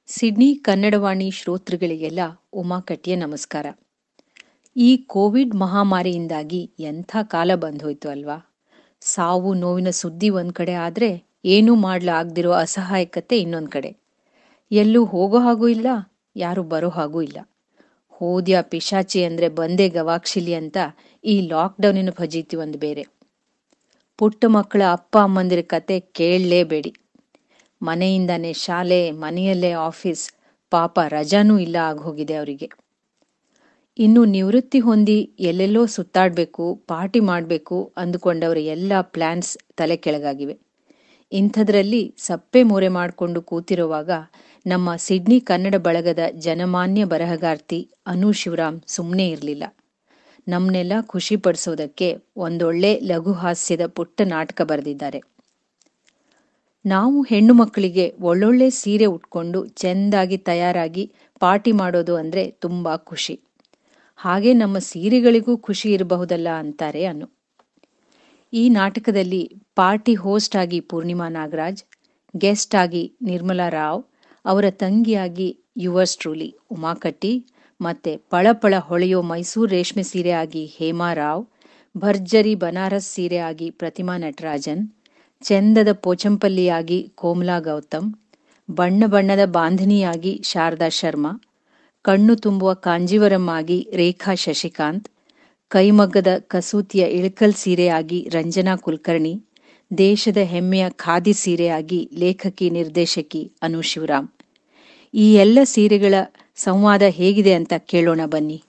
Sydney Kannadavani ಶ್ರೋತೃಗಳಿಗೆಲ್ಲ ಉಮಾಕಟ್ಟಿಯ ನಮಸ್ಕಾರ ಈ Covid ಮಹಾಮಾರಿಯಿಂದಾಗಿ ಎಂಥ ಕಾಲ ಬಂದೋಯ್ತು ಅಲ್ವಾ ಸಾವು ನೋವಿನ ಸುದ್ದಿ ಒಂದ್ ಕಡೆ ಆದ್ರೆ ಏನೂ ಮಾಡ್ಲಾಗ್ದಿರೋ ಅಸಹಾಯಕತೆ ಇನ್ನೊಂದ್ ಕಡೆ ಎಲ್ಲೂ ಹೋಗೋ ಹಾಗೂ ಇಲ್ಲ ಯಾರು ಬರೋ ಹಾಗೂ ಇಲ್ಲ ಹೋದ್ಯಾ ಪಿಶಾಚಿ ಅಂದ್ರೆ ಬಂದೇ ಗವಾಕ್ಷಿಲಿ ಅಂತ ಈ ಲಾಕ್ಡೌನಿನ ಫಜೀತಿ ಒಂದು ಬೇರೆ ಪುಟ್ಟ ಮಕ್ಕಳ ಅಪ್ಪ ಅಮ್ಮಂದಿರ ಕತೆ ಕೇಳಲೇಬೇಡಿ ಮನೆಯಿಂದಾನೇ ಶಾಲೆ ಮನೆಯಲ್ಲೇ ಆಫೀಸ್ ಪಾಪ ರಜಾನೂ ಇಲ್ಲ ಆಗೋಗಿದೆ ಅವರಿಗೆ ಇನ್ನು ನಿವೃತ್ತಿ ಹೊಂದಿ ಎಲ್ಲೆಲ್ಲೋ ಸುತ್ತಾಡ್ಬೇಕು ಪಾರ್ಟಿ ಮಾಡಬೇಕು ಅಂದುಕೊಂಡವರ ಎಲ್ಲ ಪ್ಲಾನ್ಸ್ ತಲೆ ಕೆಳಗಾಗಿವೆ ಇಂಥದ್ರಲ್ಲಿ ಸಪ್ಪೆ ಮೋರೆ ಮಾಡಿಕೊಂಡು ಕೂತಿರುವಾಗ ನಮ್ಮ ಸಿಡ್ನಿ ಕನ್ನಡ ಬಳಗದ ಜನಮಾನ್ಯ ಬರಹಗಾರ್ತಿ ಅನು ಶಿವರಾಮ್ ಸುಮ್ಮನೆ ಇರಲಿಲ್ಲ ನಮ್ನೆಲ್ಲ ಖುಷಿ ಪಡಿಸೋದಕ್ಕೆ ಒಂದೊಳ್ಳೆ ಲಘು ಹಾಸ್ಯದ ಪುಟ್ಟ ನಾಟಕ ಬರೆದಿದ್ದಾರೆ ನಾವು ಹೆಣ್ಣು ಮಕ್ಕಳಿಗೆ ಒಳ್ಳೊಳ್ಳೆ ಸೀರೆ ಉಟ್ಕೊಂಡು ಚೆಂದಾಗಿ ತಯಾರಾಗಿ ಪಾರ್ಟಿ ಮಾಡೋದು ಅಂದ್ರೆ ತುಂಬಾ ಖುಷಿ ಹಾಗೆ ನಮ್ಮ ಸೀರೆಗಳಿಗೂ ಖುಷಿ ಇರಬಹುದಲ್ಲ ಅಂತಾರೆ ಅನ್ನು ಈ ನಾಟಕದಲ್ಲಿ ಪಾರ್ಟಿ ಹೋಸ್ಟ್ ಆಗಿ ಪೂರ್ಣಿಮಾ ನಾಗರಾಜ್ ಗೆಸ್ಟ್ ಆಗಿ ನಿರ್ಮಲಾ ರಾವ್ ಅವರ ತಂಗಿಯಾಗಿ ಯುವರ್ಸ್ ಟ್ರೂಲಿ ಉಮಾಕಟ್ಟಿ ಮತ್ತೆ ಪಳಪಳ ಹೊಳೆಯೋ ಮೈಸೂರು ರೇಷ್ಮೆ ಸೀರೆ ಆಗಿ ಹೇಮಾ ರಾವ್ ಭರ್ಜರಿ ಬನಾರಸ್ ಸೀರೆ ಆಗಿ ಪ್ರತಿಮಾ ನಟರಾಜನ್ ಚೆಂದದ ಪೋಚಂಪಲ್ಲಿಯಾಗಿ ಕೋಮಲಾ ಗೌತಮ್ ಬಣ್ಣ ಬಣ್ಣದ ಬಾಂಧನಿಯಾಗಿ ಶಾರದಾ ಶರ್ಮಾ ಕಣ್ಣು ತುಂಬುವ ಕಾಂಜೀವರಂ ಆಗಿ ರೇಖಾ ಶಶಿಕಾಂತ್ ಕೈಮಗ್ಗದ ಕಸೂತಿಯ ಇಳಕಲ್ ಸೀರೆಯಾಗಿ ರಂಜನಾ ಕುಲಕರ್ಣಿ ದೇಶದ ಹೆಮ್ಮೆಯ ಖಾದಿ ಸೀರೆಯಾಗಿ ಲೇಖಕಿ ನಿರ್ದೇಶಕಿ ಅನು ಶಿವರಾಮ್ ಈ ಎಲ್ಲ ಸೀರೆಗಳ ಸಂವಾದ ಹೇಗಿದೆ ಅಂತ ಕೇಳೋಣ ಬನ್ನಿ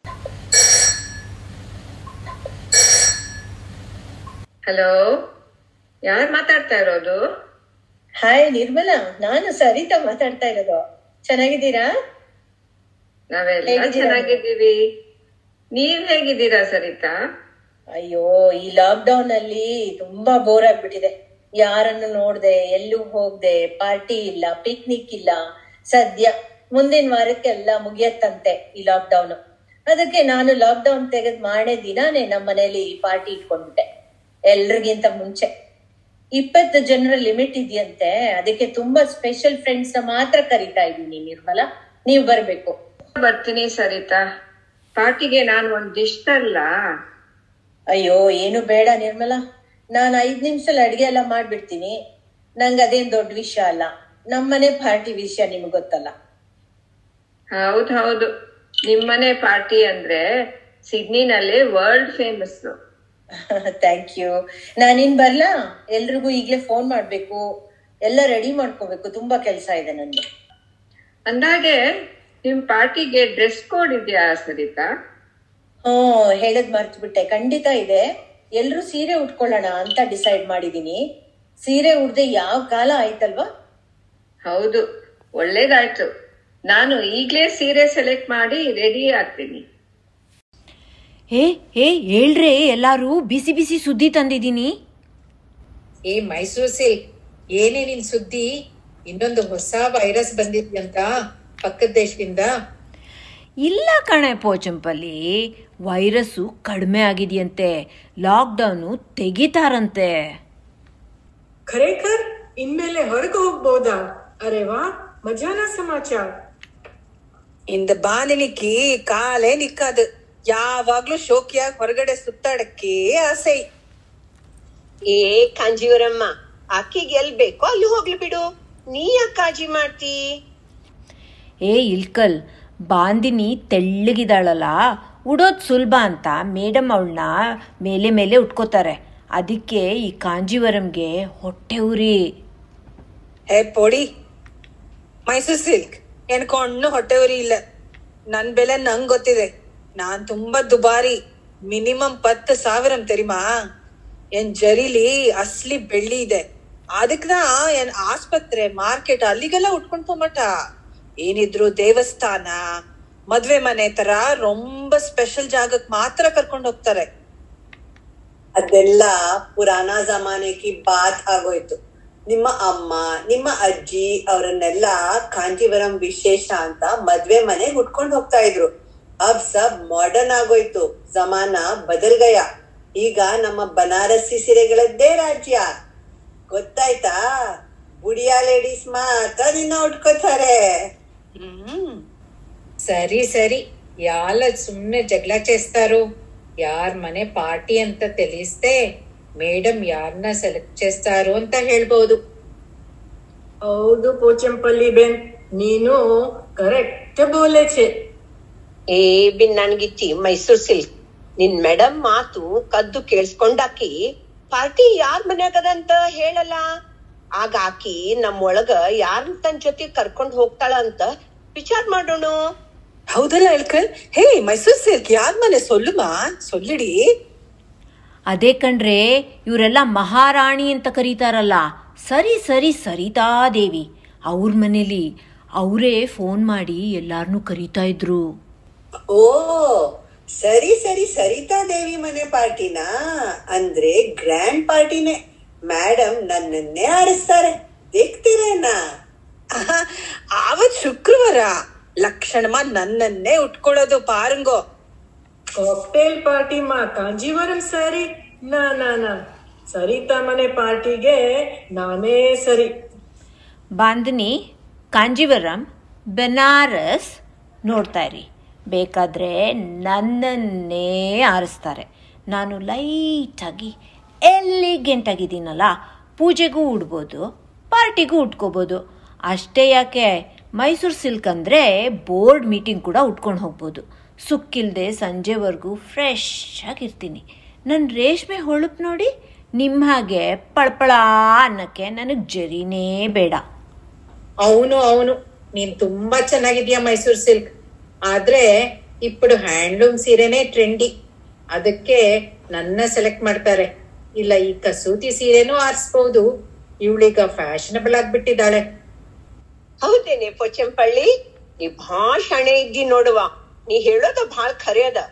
ಹಲೋ ಯಾರು ಮಾತಾಡ್ತಾ ಇರೋದು ಹಾಯ್ ನಿರ್ಮಲಾ ನಾನು ಸರಿತಾ ಮಾತಾಡ್ತಾ ಇರೋದು ಚೆನ್ನಾಗಿದ್ದೀರಾ ನಾವೆಲ್ಲ ಹೇಗಿದ್ದೀರಾ? ಚೆನ್ನಾಗಿದ್ದೀವಿ ನೀವ್ ಹೇಗಿದ್ದೀರಾ ಸರಿತಾ ಅಯ್ಯೋ ಈ ಲಾಕ್ ಡೌನ್ ಅಲ್ಲಿ ತುಂಬಾ ಬೋರ್ ಆಗ್ಬಿಟ್ಟಿದೆ ಯಾರನ್ನು ನೋಡ್ದೆ ಎಲ್ಲೂ ಹೋಗ್ದೆ ಪಾರ್ಟಿ ಇಲ್ಲ ಪಿಕ್ನಿಕ್ ಇಲ್ಲ ಸದ್ಯ ಮುಂದಿನ ವಾರಕ್ಕೆಲ್ಲ ಮುಗಿಯತ್ತಂತೆ ಈ ಲಾಕ್ ಡೌನ್ ಅದಕ್ಕೆ ನಾನು ಲಾಕ್ ಡೌನ್ ತೆಗೆದ್ ಮಾಡೇ ದಿನಾನೇ ನಮ್ಮ ಮನೇಲಿ ಪಾರ್ಟಿ ಇಟ್ಕೊಂಡ್ಬಿಟ್ಟೆ ಎಲ್ರಿಗಿಂತ ಮುಂಚೆ ಇಪ್ಪತ್ತು ಜನರ ಲಿಮಿಟ್ ಇದೆಯಂತೆ ಅದಕ್ಕೆ ತುಂಬಾ ಸ್ಪೆಷಲ್ ಫ್ರೆಂಡ್ಸ್ ನ ಮಾತ್ರ ಕರಿತಾ ಇದ್ದೀನಿ ನಿರ್ಮಲಾ ನೀವು ಬರ್ಬೇಕು ಬರ್ತೀನಿ ಸರಿತಾ ಪಾರ್ಟಿಗೆ ನಾನು ಒಂದ್ ಡಿಶ್ ಅಲ್ಲ ಅಯ್ಯೋ ಏನು ಬೇಡ ನಿರ್ಮಲಾ ನಾನು ಐದ್ ನಿಮಿಷದಲ್ಲಿ ಅಡ್ಗೆ ಎಲ್ಲ ಮಾಡ್ಬಿಡ್ತೀನಿ ನಂಗೆ ಅದೇನ್ ದೊಡ್ಡ ವಿಷಯ ಅಲ್ಲ ನಮ್ಮನೆ ಪಾರ್ಟಿ ವಿಷಯ ನಿಮ್ಗೆ ಗೊತ್ತಲ್ಲ ಹೌದ್ ಹೌದು ನಿಮ್ಮನೆ ಪಾರ್ಟಿ ಅಂದ್ರೆ ಸಿಡ್ನಿನಲ್ಲಿ ವರ್ಲ್ಡ್ ಫೇಮಸ್ ಥ್ಯಾಂಕ್ ಯು ನಾನಿನ್ ಬರ್ಲಾ ಎಲ್ರಿಗೂ ಈಗ್ಲೇ ಫೋನ್ ಮಾಡ್ಬೇಕು ಎಲ್ಲ ರೆಡಿ ಮಾಡ್ಕೋಬೇಕು ತುಂಬಾ ಕೆಲಸ ಇದೆ ನನ್ಗೆ ಅಂದಾಗೆ ನಿಮ್ ಪಾರ್ಟಿಗೆ ಡ್ರೆಸ್ ಕೋಡ್ ಇದೆಯಾ ಸರಿತಾ ಹ್ಮ್ ಹೇಳದ್ ಮರ್ತ್ಬಿಟ್ಟೆ ಖಂಡಿತ ಇದೆ ಎಲ್ರೂ ಸೀರೆ ಉಟ್ಕೊಳ್ಳೋಣ ಅಂತ ಡಿಸೈಡ್ ಮಾಡಿದೀನಿ ಸೀರೆ ಉಡ್ದೆ ಯಾವ ಕಾಲ ಆಯ್ತಲ್ವಾ ಹೌದು ಒಳ್ಳೇದಾಯ್ತು ನಾನು ಈಗ್ಲೇ ಸೀರೆ ಸೆಲೆಕ್ಟ್ ಮಾಡಿ ರೆಡಿ ಆಗ್ತೀನಿ ಹೇ ಹೇ ಹೇಳ್ರೆ ಎಲ್ಲಾರು ಬಿಸಿ ಬಿಸಿ ಸುದ್ದಿ ತಂದಿದ್ದೀನಿ ಏ ಮೈಸೂರು ಸಿಲ್ಕ್ ಏನೇ ನಿನ್ ಸುದ್ದಿ ಇನ್ನೊಂದು ಹೊಸ ವೈರಸ್ ಬಂದಿದ್ಯಂತ ಪಕ್ಕದ ದೇಶದಿಂದ ಇಲ್ಲ ಕಣೆ ಪೋಚಂಪಲ್ಲಿ ವೈರಸ್ಸು ಕಡಿಮೆ ಆಗಿದೆಯಂತೆ ಲಾಕ್ಡೌನು ತೆಗಿತಾರಂತೆ ಖರೇಖರ್ ಇನ್ಮೇಲೆ ಹೊರಗೆ ಹೋಗ್ಬೋದಾ ಅರೆ ವಾ ಮಜಾನ ಸಮಾಚಾರ இந்த ಬಾನಿಲಿಕ್ಕಿ ಕಾಲೇ ನಿಕ್ಕಾದು ಯಾವಾಗ್ಲೂ ಶೋಕಿಯಾಗಿ ಹೊರಗಡೆ ಸುತ್ತಾಡಕ್ಕೆ ಆಸೆ ಏ ಕಾಂಜೀವರಮ್ಮ ಅಕ್ಕಿಗೆ ಎಲ್ ಬೇಕೋ ಅಲ್ಲಿ ಹೋಗ್ಲಿ ಬಿಡು ನೀ ಯಾಕೆ ಕಾಳಜಿ ಮಾಡ್ತಿ ಏ ಇಲ್ಕಲ್ ಬಾಂದಿನಿ ತೆಳ್ಳಗಿದಾಳಲ್ಲ ಉಡೋದ್ ಸುಲಭ ಅಂತ ಮೇಡಮ್ ಅವಳನ್ನ ಮೇಲೆ ಮೇಲೆ ಉಟ್ಕೋತಾರೆ ಅದಕ್ಕೆ ಈ ಕಾಂಜೀವರಂಗೆ ಹೊಟ್ಟೆ ಉರಿ ಹೇ ಪೊಡಿ ಮೈಸೂರು ಸಿಲ್ಕ್ ಎನ್ಕೊಂಡು ಹೊಟ್ಟೆ ಉರಿ ಇಲ್ಲ ನನ್ ಬೆಲೆ ನಂಗ್ ಗೊತ್ತಿದೆ ನಾನ್ ತುಂಬಾ ದುಬಾರಿ ಮಿನಿಮಮ್ ಪತ್ತು ಸಾವಿರ ತೆರಿಮಾ ಎನ್ ಜರಿಲಿ ಅಸ್ಲಿ ಬೆಳ್ಳಿ ಇದೆ ಅದಕ್ನ ಎನ್ ಆಸ್ಪತ್ರೆ ಮಾರ್ಕೆಟ್ ಅಲ್ಲಿಗೆಲ್ಲ ಉಟ್ಕೊಂಡ್ ಹೋಮಟ ಏನಿದ್ರು ದೇವಸ್ಥಾನ ಮದ್ವೆ ಮನೆ ತರ ರೊಂಬ ಸ್ಪೆಷಲ್ ಜಾಗಕ್ ಮಾತ್ರ ಕರ್ಕೊಂಡ್ ಹೋಗ್ತಾರೆ ಅದೆಲ್ಲ ಪುರಾಣ ಜಮಾನೆಗೆ ಬಾತ್ ಆಗೋಯ್ತು ನಿಮ್ಮ ಅಮ್ಮ ನಿಮ್ಮ ಅಜ್ಜಿ ಅವರನ್ನೆಲ್ಲ ಕಾಂಜೀವರಂ ವಿಶೇಷ ಅಂತ ಮದ್ವೆ ಮನೆ ಹುಟ್ಕೊಂಡ್ ಹೋಗ್ತಾ ಇದ್ರು ಅಬ್ ಸಬ್ ಮಾಡರ್ನ್ ಆಗೋಯ್ತು ಜಮಾನ ಬದಲ್ ಗಯ ಈಗ ನಮ್ಮ ಬನಾರಸಿ ಸೀರೆಗಳದ್ದೇ ರಾಜ್ಯ ಗೊತ್ತಾಯ್ತಾ ಬುಡಿಯಾ ಲೇಡೀಸ್ ಮಾತ್ರ ನಿನ್ನ ಉಟ್ಕೋತಾರೆ ಹ್ಮ್ సరి సరి యాల సుమ్నే జగలా చేస్తారు యార్ మనే పార్టీ ಅಂತ తెలిస్తే మేడం యాರನ್ನ సెలెక్ట్ చేస్తారు ಅಂತ ಹೇಳ್ಬೋದು ಹೌದು ಪೋಚಂಪಲ್ಲಿ ಬೆನ್ ನೀನು ಕರೆಕ್ಟ್ ಬೋಲೆ ಛೆ ಏ ಬಿನ್ ನನ್ಗಿಚ್ಚಿ ಮೈಸೂರ್ ಸಿಲ್ಕ್ ನಿನ್ ಮೇಡಮ್ ಮಾತು ಕದ್ದು ಕೇಳಿಸ್ಕೊಂಡಾಕಿ ಪಾರ್ಟಿ ಯಾರ್ ಮನ್ಯಾಗದಂತ ಹೇಳಲ್ಲ ಆಗ ಆಕಿ ನಮ್ ಒಳಗ ಯಾರ್ ತನ್ ಜೊತೆ ಕರ್ಕೊಂಡ್ ಹೋಗ್ತಾಳ ಅಂತ ವಿಚಾರ ಮಾಡೋಣ ಹೌದಲ್ಲ ಇಳ್ಕಲ್ ಹೇ ಮೈಸೂರ್ ಸಿಲ್ಕ್ ಯಾರ್ ಮನೆ ಸೊಲ್ಲುಮಾ ಸೊಲ್ಲಿಡಿ ಅದೇ ಕಣ್ರೆ ಇವರೆಲ್ಲ ಮಹಾರಾಣಿ ಅಂತ ಕರೀತಾರಲ್ಲ ಸರಿ ಸರಿ ಸರಿತಾದೇವಿ ಅವ್ರ ಮನೇಲಿ ಅವರೇ ಫೋನ್ ಮಾಡಿ ಎಲ್ಲಾರನ್ನೂ ಕರೀತಾ ಇದ್ರು ಓ ಸರಿ ಸರಿ ಸರಿತಾ ದೇವಿ ಮನೆ ಪಾರ್ಟಿನಾ ಅಂದ್ರೆ ಗ್ರ್ಯಾಂಡ್ ಪಾರ್ಟಿನೇ ಮೇಡಮ್ ನನ್ನನ್ನೇ ಆಡಿಸ್ತಾರೆ ದೇಖ್ತೀರೇನಾ ಆಹಾ, ಆವತ್ ಶುಕ್ರವಾರ ಲಕ್ಷಣಮ್ಮ ನನ್ನನ್ನೇ ಉಟ್ಕೊಳ್ಳೋದು ಪಾರಂಗೋ ಕಾಕ್ಟೇಲ್ ಪಾರ್ಟಿ ಮಾ ಕಾಂಜೀವರಂ ಸ್ಯಾರಿ ನಾ ನಾ ನಾ ಸರಿತಾ ಮನೆ ಪಾರ್ಟಿಗೆ ನಾನೇ ಸರಿ ಬಾಂಧನಿ ಕಾಂಜೀವರಂ ಬೆನಾರಸ್ ನೋಡ್ತಾ ಇರಿ ಬೇಕಾದರೆ ನನ್ನನ್ನೇ ಆರಿಸ್ತಾರೆ ನಾನು ಲೈಟಾಗಿ ಎಲ್ಲಿಗೆಂಟ್ ಆಗಿದ್ದೀನಲ್ಲ ಪೂಜೆಗೂ ಉಡ್ಬೋದು ಪಾರ್ಟಿಗೂ ಉಟ್ಕೋಬೋದು ಅಷ್ಟೇ ಯಾಕೆ ಮೈಸೂರು ಸಿಲ್ಕ್ ಅಂದರೆ ಬೋರ್ಡ್ ಮೀಟಿಂಗ್ ಕೂಡ ಉಟ್ಕೊಂಡು ಹೋಗ್ಬೋದು ಸುಕ್ಕಿಲ್ದೆ ಸಂಜೆವರೆಗೂ ಫ್ರೆಶ್ ಆಗಿರ್ತೀನಿ ನನ್ನ ರೇಷ್ಮೆ ಹೊಳಪು ನೋಡಿ ನಿಮ್ಮ ಹಾಗೆ ಪಳಪಳ ಅನ್ನಕ್ಕೆ ನನಗೆ ಜರಿನೇ ಬೇಡ అవును అవును ನೀನ್ ತುಂಬಾ ಚೆನ್ನಾಗಿದ್ಯಾ ಮೈಸೂರ್ ಸಿಲ್ಕ್ ಆದ್ರೆ ఇప్పుడు ಹ್ಯಾಂಡ್ಲೂಮ್ ಸೀರೆನೇ ಟ್ರೆಂಡಿ ಅದಕ್ಕೆ ನನ್ನ ಸೆಲೆಕ್ಟ್ ಮಾಡ್ತಾರೆ ಇಲ್ಲ ಈ ಕಸೂತಿ ಸೀರೆನೂ ಆರಿಸ್ಬಹುದು ಇವಳೀಗ ಫ್ಯಾಷನಬಲ್ ಆಗ್ಬಿಟ್ಟಿದ್ದಾಳೆ ಹೌದೇನೆ ಪೊಚ್ಚಂಪಳ್ಳಿ ನೀ ಭಾಳ ಶಾಣೆ ಇದ್ದಿ ನೋಡುವ ನೀ ಹೇಳೋದ ಭಾಳ ಖರೆ ಅದ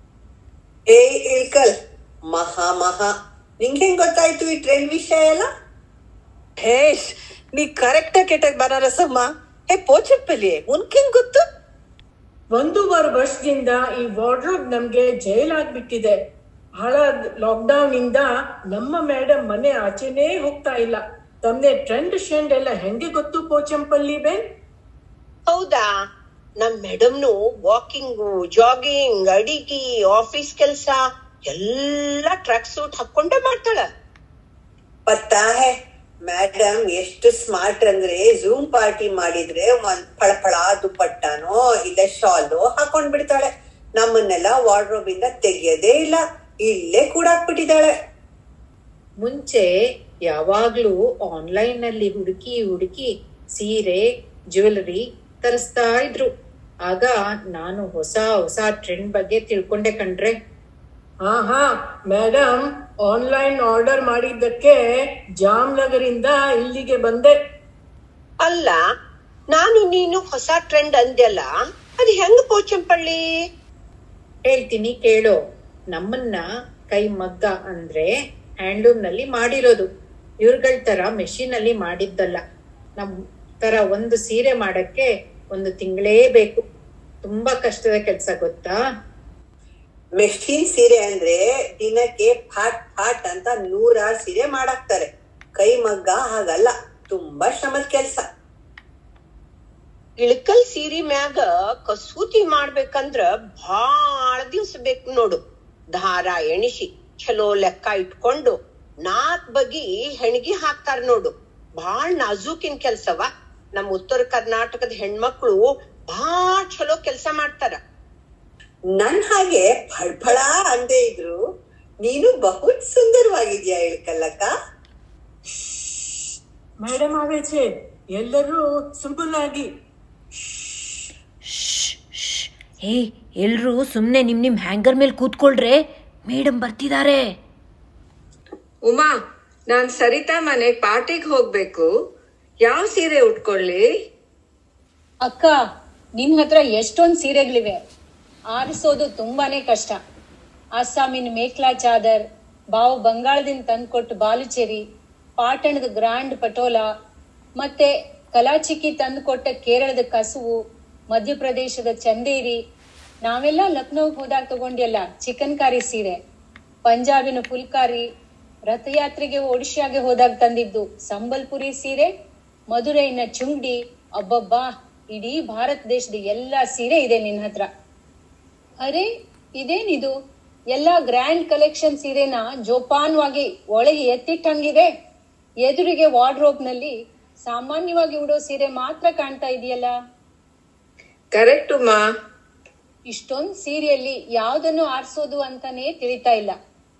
ಏಯ್ ಇಳ್ಕಲ್ ಮಹಾ ಮಹಾ ನಿಂಗೆ ಹೆಂಗ್ ಗೊತ್ತಾಯ್ತು ಈ ಟ್ರೆಂಡ್ ವಿಷಯ ಎಲ್ಲ ಹೇಶ್ ನೀ ಕರೆಕ್ಟ್ ಕೆಟ್ಟಾಗ ಬನಾರಸಮ್ಮ ಹೇ ಪೋಚಪ್ಪಲ್ಲಿ ಉನ್ಕೆಂಗ್ ಗೊತ್ತು ಒಂದೂವರೆ ವರ್ಷದಿಂದ ಈ ವಾರ್ಡ್ರೋಬ್ ನಮ್ಗೆ ಜೈಲ್ ಆಗ್ಬಿಟ್ಟಿದೆ ಹಾಳಾದ ಲಾಕ್ಡೌನ್ ಇಂದ ನಮ್ಮ ಮೇಡಮ್ ಮನೆ ಆಚೆನೇ ಹೋಗ್ತಾ ಇಲ್ಲ ತಮ್ನೆ ಟ್ರೆಂಡ್ ಶೆಂಡ್ ಎಲ್ಲ ಹೆಂಗೆ ಗೊತ್ತು ಪೋಚಂಪಲ್ಲಿ ಬೆನ್ ಹೌದಾ ನಮ್ ಮೇಡಮ್ನು ವಾಕಿಂಗು ಜಾಗಿಂಗ್ ಅಡಿಗೆ ಆಫೀಸ್ ಕೆಲ್ಸ ಎಲ್ಲಾ ಟ್ರ್ಯಾಕ್ ಸೂಟ್ ಹಾಕೊಂಡೇ ಮಾಡ್ತಾಳ ಪತ್ತಾ ಹೇ ಮೇಡಮ್ ಎಷ್ಟು ಸ್ಮಾರ್ಟ್ ಅಂದ್ರೆ ಝೂಮ್ ಪಾರ್ಟಿ ಮಾಡಿದ್ರೆ ಒಂದ್ ಫಳಫಳ ದುಪ್ಪಟ್ಟನೋ ಇಲ್ಲ ಶಾಲು ಹಾಕೊಂಡ್ ಬಿಡ್ತಾಳೆ ನಮ್ಮನ್ನೆಲ್ಲ ವಾರ್ಡ್ರೋಬ್ ಇಂದ ತೆಗಿಯೋದೇ ಇಲ್ಲ ಇಲ್ಲೇ ಕೂಡಾಕ್ಬಿಟ್ಟಿದ್ದಾಳೆ ಮುಂಚೆ ಯಾವಾಗ್ಲೂ ಆನ್ಲೈನ್ ನಲ್ಲಿ ಹುಡುಕಿ ಹುಡುಕಿ ಸೀರೆ ಜ್ಯುವೆಲರಿ ತರಿಸ್ತಾ ಇದ್ರು ಆಗ ನಾನು ಹೊಸ ಹೊಸ ಟ್ರೆಂಡ್ ಬಗ್ಗೆ ತಿಳ್ಕೊಂಡೆ ಕಣ್ರೆ ಹಾ ಹಾ ಮೇಡಮ್ ಆನ್ಲೈನ್ ಆರ್ಡರ್ ಮಾಡಿದ್ದಕ್ಕೆ ಜಾಮ್ನಗರಿಂದ ಇಲ್ಲಿಗೆ ಬಂದೆ ಅಲ್ಲ ನಾನು ನೀನು ಹೊಸ ಟ್ರೆಂಡ್ ಅಂದ್ಯಲ್ಲ ಅದ್ ಹೆಂಗ್ ಪೋಚಂಪಳ್ಳಿ ಹೇಳ್ತೀನಿ ಕೇಳು ನಮ್ಮನ್ನ ಕೈ ಮಗ್ಗ ಅಂದ್ರೆ ಹ್ಯಾಂಡ್ಲೂಮ್ ನಲ್ಲಿ ಮಾಡಿರೋದು ಇವ್ರಗಳ ತರ ಮೆಷಿನ್ ಅಲ್ಲಿ ಮಾಡಿದ್ದಲ್ಲ ನಮ್ ತರ ಒಂದು ಸೀರೆ ಮಾಡಕ್ಕೆ ಒಂದು ತಿಂಗಳೇ ಬೇಕು ತುಂಬಾ ಕಷ್ಟದ ಕೆಲ್ಸ ಗೊತ್ತಾ ಮೆಷಿನ್ ಸೀರೆ ಅಂದ್ರೆ ದಿನಕ್ಕೆ ಫಾಟ್ ಫಾಟ್ ಅಂತ ನೂರಾರು ಸೀರೆ ಮಾಡಾಕ್ತಾರೆ ಕೈ ಮಗ್ಗ ಹಾಗಲ್ಲ ತುಂಬಾ ಶ್ರಮದ ಕೆಲ್ಸ ಇಳಕಲ್ ಸೀರಿ ಮ್ಯಾಗ ಕಸೂತಿ ಮಾಡ್ಬೇಕಂದ್ರ ಭಾಳ ದಿವ್ಸ ಬೇಕು ನೋಡು ದಾರ ಎಣಿಸಿ ಚಲೋ ಲೆಕ್ಕ ಇಟ್ಕೊಂಡು ನಾಲ್ಕ್ ಬಗಿ ಹೆಣ್ಗಿ ಹಾಕ್ತಾರ ನೋಡು ಭಾಳ ನಾಜೂಕಿನ್ ಕೆಲ್ಸವ ನಮ್ ಉತ್ತರ ಕರ್ನಾಟಕದ ಹೆಣ್ಮಕ್ಳು ಭಾಳ ಚಲೋ ಕೆಲ್ಸ ಮಾಡ್ತಾರ ನನ್ ಹಾಗೆ ಫಳ್ಫಳ ಅಂದೇ ಇದ್ರು ನೀನು ಬಹುತ್ ಸುಂದರವಾಗಿದ್ಯಾ ಇಳ್ಕಲ್ಲಕ್ಕ ಮೇಡಮ್ ಆವೆ ಛೆ ಎಲ್ಲರೂ ಸಿಂಪಲ್ ಆಗಿ ಹೇ ಎಲ್ರೂ ಸುಮ್ಮನೆ ನಿಮ್ಮ ನಿಮ್ಮ ಹ್ಯಾಂಗರ್ ಮೇಲೆ ಕೂತ್ಕೊಳ್ರೆ ಮೇಡಮ್ ಬರ್ತಿದ್ದಾರೆ ಉಮಾ ನಾನ್ ಸರಿತಾ ಮನೆ ಪಾರ್ಟಿಗೆ ಹೋಗ್ಬೇಕು ಯಾವ ಸೀರೆ ಉಟ್ಕೊಳ್ಳಿ ಅಕ್ಕ ನಿನ್ ಹತ್ರ ಎಷ್ಟೊಂದ್ ಸೀರೆಗಳಿವೆ ಆರಿಸೋದು ತುಂಬಾನೇ ಕಷ್ಟ ಅಸ್ಸಾಮಿನ ಮೇಖ್ಲಾ ಚಾದರ್ ಬಾವು ಬಂಗಾಳದಿಂದ ತಂದ್ಕೊಟ್ಟು ಬಾಲುಚೇರಿ ಪಾಟಣದ ಗ್ರ್ಯಾಂಡ್ ಪಟೋಲಾ ಮತ್ತೆ ಕಲಾಚಿಕ್ಕಿ ತಂದುಕೊಟ್ಟ ಕೇರಳದ ಕಸುವು ಮಧ್ಯಪ್ರದೇಶದ ಚಂದೇರಿ ನಾವೆಲ್ಲ ಲಕ್ನೋಗ್ ಹೋದಾಗ ತಗೊಂಡ್ಯಲ್ಲ ಚಿಕನ್ ಕಾರಿ ಸೀರೆ ಪಂಜಾಬಿನ ಫುಲ್ಕಾರಿ ರಥಯಾತ್ರೆಗೆ ಒಡಿಶಾಗೆ ಹೋದಾಗ ತಂದಿದ್ದು ಸಂಬಲ್ಪುರಿ ಸೀರೆ ಮಧುರೈನ ಚುಂಗ್ಡಿ ಅಬ್ಬಬ್ಬಾ ಇಡೀ ಭಾರತ ದೇಶದ ಎಲ್ಲಾ ಸೀರೆ ಇದೆ ನಿನ್ ಹತ್ರ ಅರೆ ಇದೇನಿದು ಎಲ್ಲಾ ಗ್ರ್ಯಾಂಡ್ ಕಲೆಕ್ಷನ್ ಸೀರೆನ ಜೋಪಾನವಾಗಿ ಒಳಗೆ ಎತ್ತಿಟ್ಟಂಗಿದೆ ಎದುರಿಗೆ ವಾರ್ಡ್ರೋಬ್ ನಲ್ಲಿ ಸಾಮಾನ್ಯವಾಗಿ ಉಡೋ ಸೀರೆ ಮಾತ್ರ ಕಾಣ್ತಾ ಇದೆಯಲ್ಲ ಕರೆಕ್ಟ್ ಮಾ ಇಷ್ಟೊಂದ್ ಸೀರೆಯಲ್ಲಿ ಯಾವ್ದನ್ನು ಆರಿಸೋದು ಅಂತಾನೆ ತಿಳಿತಾ ಇಲ್ಲ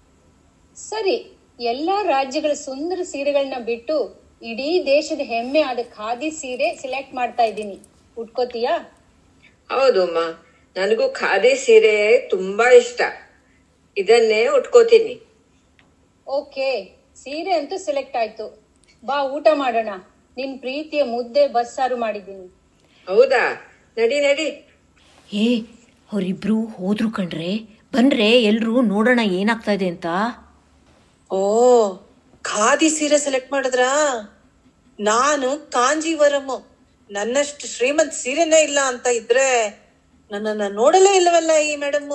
ಸರಿ ಎಲ್ಲಾ ರಾಜ್ಯಗಳ ಸುಂದರ ಸೀರೆಗಳನ್ನ ಬಿಟ್ಟು ಇಡೀ ದೇಶದ ಹೆಮ್ಮೆ ಆದ ಖಾದಿ ಸೀರೆ ಸೆಲೆಕ್ಟ್ ಮಾಡ್ತಾ ಇದ್ದೀನಿ ಉಟ್ಕೋತೀಯಾ ಹೌದು ಅಮ್ಮ ನನಗೂ ಖಾದಿ ಸೀರೆ ತುಂಬಾ ಇಷ್ಟ ಇದನ್ನೇ ಉಟ್ಕೋತೀನಿ ಓಕೆ ಸೀರೆ ಅಂತೂ ಸೆಲೆಕ್ಟ್ ಆಯ್ತು ಬಾ ಊಟ ಮಾಡೋಣ ನಿನ್ ಪ್ರೀತಿಯ ಮುದ್ದೆ ಬಸ್ಸಾರು ಮಾಡಿದ್ದೀನಿ ಹೌದಾ ನಡಿ ನಡಿ ಏ ಅವರಿಬ್ರು ಹೋದ್ರು ಕಣ್ರೆ ಬನ್ರೆ ಎಲ್ರೂ ನೋಡೋಣ ಏನಾಗ್ತಾ ಇದೆ ಅಂತ ಓ ಖಾದಿ ಸೀರೆ ಸೆಲೆಕ್ಟ್ ಮಾಡಿದ್ರಾ ನಾನು ಕಾಂಜೀವರಂ ನನ್ನಷ್ಟು ಶ್ರೀಮಂತ್ ಸೀರೆನೇ ಇಲ್ಲ ಅಂತ ಇದ್ರೆ ನನ್ನನ್ನ ನೋಡಲೇ ಇಲ್ಲವಲ್ಲ ಈ ಮೇಡಮ್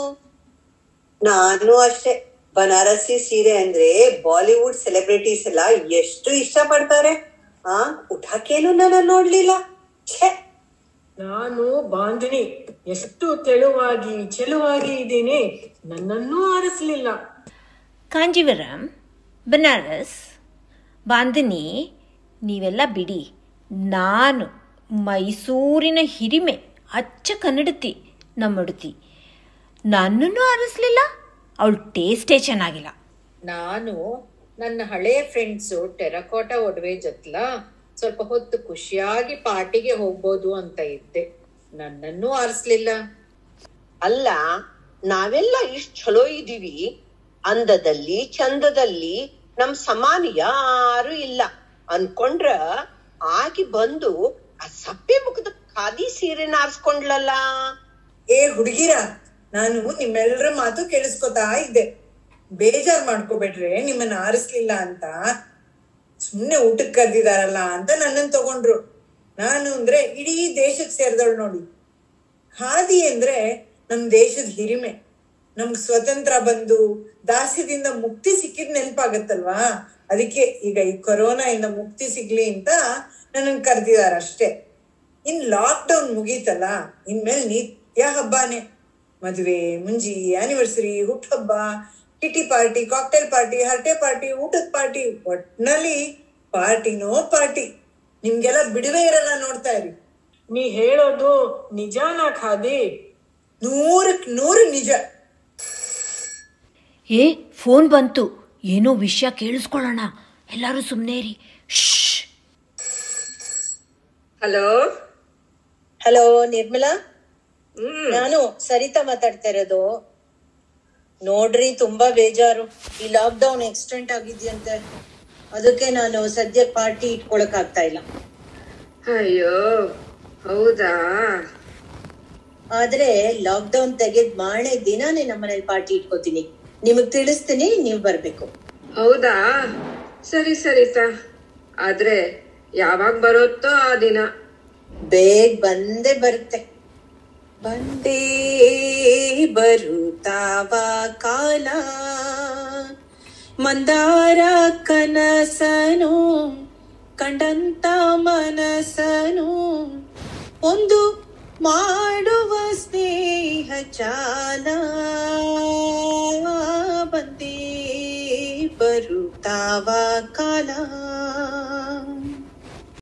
ನಾನು ಅಷ್ಟೇ ಬನಾರಸಿ ಸೀರೆ ಅಂದ್ರೆ ಬಾಲಿವುಡ್ ಸೆಲೆಬ್ರಿಟೀಸ್ ಎಲ್ಲ ಎಷ್ಟು ಇಷ್ಟ ಪಡ್ತಾರೆ ಆ ಉಠಾಕೇನು ನನ್ನ ನೋಡ್ಲಿಲ್ಲ ಛೇ ನಾನು ಬಾಂಧಣಿ ಎಷ್ಟು ತೆಳುವಾಗಿ ಚೆಲುವಾಗಿ ಇದ್ದೀನಿ ನನ್ನನ್ನೂ ಆರಿಸ್ಲಿಲ್ಲ ಕಾಂಜೀವರಂ ಬನಾರಸ್ ಬಾಂಧನಿ ನೀವೆಲ್ಲ ಬಿಡಿ ನಾನು ಮೈಸೂರಿನ ಹಿರಿಮೆ ಅಚ್ಚ ಕನ್ನಡತಿ ನಮ್ಮಡುತಿ ನನ್ನನ್ನು ಆರಿಸ್ಲಿಲ್ಲ ಅವಳ ಟೇಸ್ಟೇ ಚೆನ್ನಾಗಿಲ್ಲ ನಾನು ನನ್ನ ಹಳೆಯ ಫ್ರೆಂಡ್ಸು ಟೆರಕೋಟ ಒಡವೆ ಜೊತ್ಲ ಸ್ವಲ್ಪ ಹೊತ್ತು ಖುಷಿಯಾಗಿ ಪಾರ್ಟಿಗೆ ಹೋಗ್ಬೋದು ಅಂತ ಇದ್ದೆ ನನ್ನನ್ನೂ ಆರಿಸ್ಲಿಲ್ಲ ಅಲ್ಲ ನಾವೆಲ್ಲ ಇಷ್ಟ್ ಚಲೋ ಇದೀವಿ ಅಂದದಲ್ಲಿ ಚಂದದಲ್ಲಿ ನಮ್ ಸಮಾನ ಯಾರು ಇಲ್ಲ ಅನ್ಕೊಂಡ್ರ ಆಗಿ ಬಂದು ಆ ಸಪ್ಪೆ ಮುಖದ ಖಾದಿ ಸೀರೆನ ಆರಿಸ್ಕೊಂಡ್ಲಲ್ಲ ಏ ಹುಡುಗಿರ ನಾನು ನಿಮ್ಮೆಲ್ಲರ ಮಾತು ಕೇಳಿಸ್ಕೊತಾ ಇದ್ದೆ ಬೇಜಾರ್ ಮಾಡ್ಕೋಬೇಡ್ರೆ ನಿಮ್ಮನ್ನ ಆರಿಸ್ಲಿಲ್ಲ ಅಂತ ಸುಮ್ನೆ ಊಟಕ್ಕೆ ಕರ್ದಿದಾರಲ್ಲ ಅಂತ ನನ್ನನ್ ತಗೊಂಡ್ರು ನಾನು ಅಂದ್ರೆ ಇಡೀ ದೇಶಕ್ಕೆ ಸೇರಿದವಳು ನೋಡಿ ಖಾದಿ ಅಂದ್ರೆ ನಮ್ ದೇಶದ ಹಿರಿಮೆ ನಮ್ಗ್ ಸ್ವತಂತ್ರ ಬಂದು ದಾಸ್ಯದಿಂದ ಮುಕ್ತಿ ಸಿಕ್ಕಿದ್ ನೆನಪಾಗತ್ತಲ್ವಾ ಅದಕ್ಕೆ ಈಗ ಈ ಕೊರೋನಾ ಇಂದ ಮುಕ್ತಿ ಸಿಗ್ಲಿ ಅಂತ ನನ್ನನ್ ಕರ್ದಿದಾರ ಅಷ್ಟೇ ಇನ್ ಲಾಕ್ ಡೌನ್ ಮುಗೀತಲ್ಲ ಇನ್ಮೇಲೆ ನಿತ್ಯ ಹಬ್ಬಾನೆ ಮದುವೆ ಮುಂಜಿ ಆನಿವರ್ಸರಿ ಹುಟ್ಟುಹಬ್ಬ ಕಿಟಿ ಪಾರ್ಟಿ ಕಾಕ್ಟೇಲ್ ಪಾರ್ಟಿ ಹರಟೆ ಪಾರ್ಟಿ ಊಟದ ಪಾರ್ಟಿ ಒಟ್ನಲ್ಲಿ ಪಾರ್ಟಿನೋ ಪಾರ್ಟಿ ನಿಮ್ಗೆಲ್ಲ ಬಿಡುವೆ ಇರಲ್ಲ ನೋಡ್ತಾ ಇರಿ ನೀ ಹೇಳೋದು ನಿಜಾನಾ ಖಾದಿ ನೂರಕ್ ನೂರು ನಿಜ ಏ ಫೋನ್ ಬಂತು ಏನೋ ವಿಷಯ ಕೇಳಿಸ್ಕೊಳ್ಳೋಣ ಎಲ್ಲರೂ ಸುಮ್ಮನೆ ಇರಿ ಶ್ ಹಲೋ ಹಲೋ ನಿರ್ಮಲಾ ಹ್ಮ್ ನಾನು ಸರಿತಾ ಮಾತಾಡ್ತಾ ಇರೋದು ನೋಡ್ರಿ ತುಂಬಾ ಬೇಜಾರು ಈ ಲಾಕ್ ಡೌನ್ ಎಕ್ಸ್ಟೆಂಟ್ ಆಗಿದ್ಯಂತೆ ಅದಕ್ಕೆ ನಾನು ಸದ್ಯ ಪಾರ್ಟಿ ಇಟ್ಕೊಳಕ್ ಆಗ್ತಾ ಇಲ್ಲ ಅಯ್ಯೋ ಹೌದಾ ಆದ್ರೆ ಲಾಕ್ ಡೌನ್ ತೆಗೆದ್ ಮಾರನೇ ದಿನಾನೇ ನಮ್ಮನೇಲಿ ಪಾರ್ಟಿ ಇಟ್ಕೋತೀನಿ ನಿಮಗ್ ತಿಳಿಸ್ತೀನಿ ನೀವ್ ಬರ್ಬೇಕು ಹೌದಾ ಸರಿ ಸರಿತಾ ಆದ್ರೆ ಯಾವಾಗ ಬರುತ್ತೋ ಆ ದಿನ ಬೇಗ ಬಂದೇ ಬರುತ್ತೆ ಬಂದೇ ಬರುತ್ತಾವ ಕಾಲ ಮಂದಾರ ಕನಸನು ಕಂಡಂತ ಮನಸನು ಒಂದು ಮಾಡುವ ಸ್ನೇಹ ಚಾಲ ಬಂದೇ ಬರುತ್ತಾವ ಕಾಲ